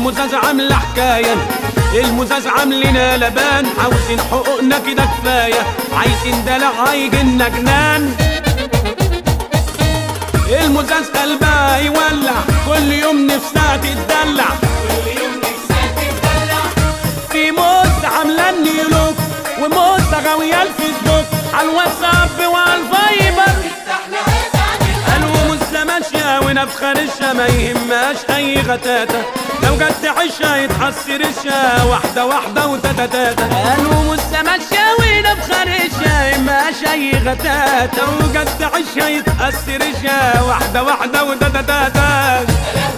المزاز عاملة حكاية المزاز عاملنا لبان عاوزين حقوقنا كده كفاية عايزين دلع هيجينا جنان المزاز قلبها يولع كل يوم نفسها تتدلع في موز عاملاني لوك وموز غاوية الفيسبوك على الواتساب وعلى الفايبر قالوا موزة ماشية ونفخة رشة ما يهمهاش أي غتاتة لو جت تعيشها يتحسر رشة واحدة واحدة وتاتا قالوا موزة ماشية ونفخة رشة يهمهاش أي غتاتة لو جت تعيشها يتحسر رشة واحدة واحدة وتاتا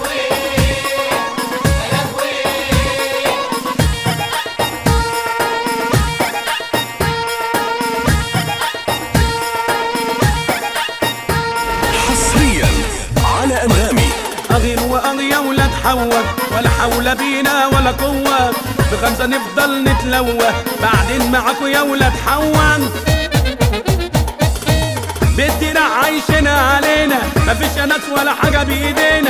حصريا على أنغامي أغير وأغيا ولا تحوك ولا حول بينا ولا قوة بخمسة نفضل نتلوى بعدين معاكوا يا ولا تحون بدنا عايشنا علينا مفيش ناس ولا حاجة بإيدينا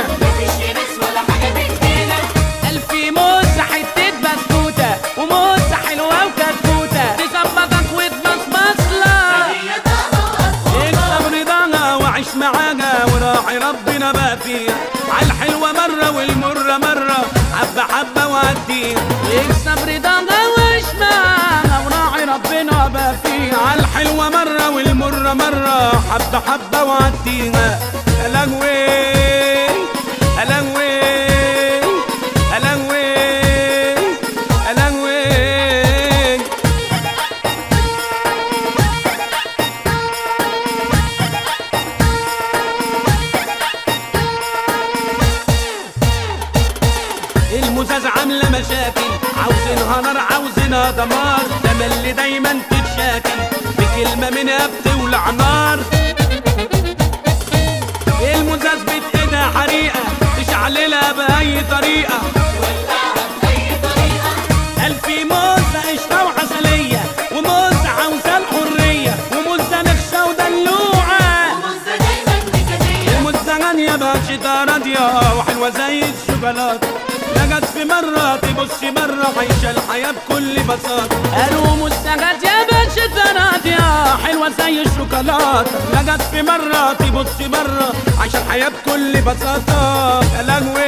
ألف موزة حتة بسكوتة وموزة حلوة وكتكوتة تظبطك وتبصبص لك اكسب رضاها وعيش معاها وراعي ربنا بقى فيها عالحلوة مرة والمرة مرة حبة حبة وهديها اكسب رضاها وعيش معاها وراعي ربنا بقى فيها عالحلوة مرة والمرة مرة حبة حبة وهديها ألهوي ألهوي ألهوي ألهوي المزاز عاملة مشاكل عاوزينها نار عاوزينها دمار تملي دايما تتشاكل بكلمة منها بتولع نار المزاز بتقدها حريقة تشعللها بأي طريقة ألف موزة قشطة وعسلية وموزة عاوزة الحرية وموزة نخشة ودلوعة وموزة غالية بانشطة راضية وحلوة زي الشوكولاتة لقت في مرة تبص مرة عايشة الحياة بكل بساطة قالوا مستغات يا بانشطة راضية حلوة زي الشوكولاتة لقت في مرة تبص مرة عايشة الحياة بكل بساطة يا لهوي